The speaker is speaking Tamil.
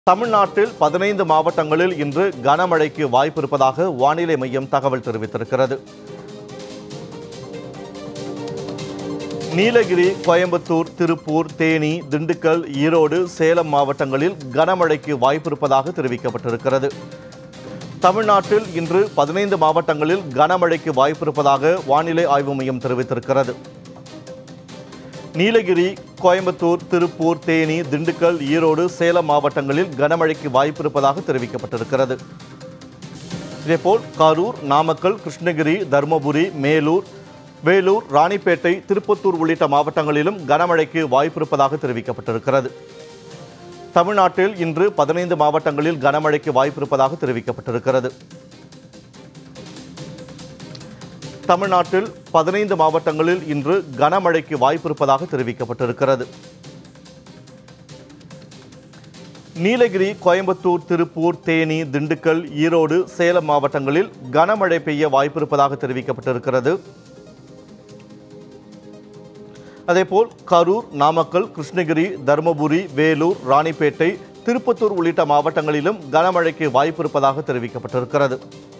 தமிழ்நாட்டில் பதினைந்து மாவட்டங்களில் இன்று கனமழைக்கு வாய்ப்பு இருப்பதாக வானிலை மையம் தகவல் தெரிவித்திருக்கிறது நீலகிரி கோயம்புத்தூர் திருப்பூர் தேனி திண்டுக்கல் ஈரோடு சேலம் மாவட்டங்களில் கனமழைக்கு வாய்ப்பு இருப்பதாக தெரிவிக்கப்பட்டிருக்கிறது தமிழ்நாட்டில் இன்று பதினைந்து மாவட்டங்களில் கனமழைக்கு வாய்ப்பு இருப்பதாக வானிலை ஆய்வு மையம் தெரிவித்திருக்கிறது நீலகிரி கோயம்புத்தூர் திருப்பூர் தேனி திண்டுக்கல் ஈரோடு சேலம் மாவட்டங்களில் கனமழைக்கு வாய்ப்பு இருப்பதாக தெரிவிக்கப்பட்டிருக்கிறது இதேபோல் கரூர் நாமக்கல் கிருஷ்ணகிரி தருமபுரி மேலூர் வேலூர் ராணிப்பேட்டை திருப்பத்தூர் உள்ளிட்ட மாவட்டங்களிலும் கனமழைக்கு வாய்ப்பு இருப்பதாக தெரிவிக்கப்பட்டிருக்கிறது தமிழ்நாட்டில் இன்று பதினைந்து மாவட்டங்களில் கனமழைக்கு வாய்ப்பு இருப்பதாக தெரிவிக்கப்பட்டிருக்கிறது தமிழ்நாட்டில் பதினைந்து மாவட்டங்களில் இன்று கனமழைக்கு வாய்ப்பு இருப்பதாக தெரிவிக்கப்பட்டிருக்கிறது நீலகிரி கோயம்புத்தூர் திருப்பூர் தேனி திண்டுக்கல் ஈரோடு சேலம் மாவட்டங்களில் கனமழை பெய்ய வாய்ப்பு இருப்பதாக தெரிவிக்கப்பட்டிருக்கிறது அதேபோல் கரூர் நாமக்கல் கிருஷ்ணகிரி தருமபுரி வேலூர் ராணிப்பேட்டை திருப்பத்தூர் உள்ளிட்ட மாவட்டங்களிலும் கனமழைக்கு வாய்ப்பு இருப்பதாக தெரிவிக்கப்பட்டிருக்கிறது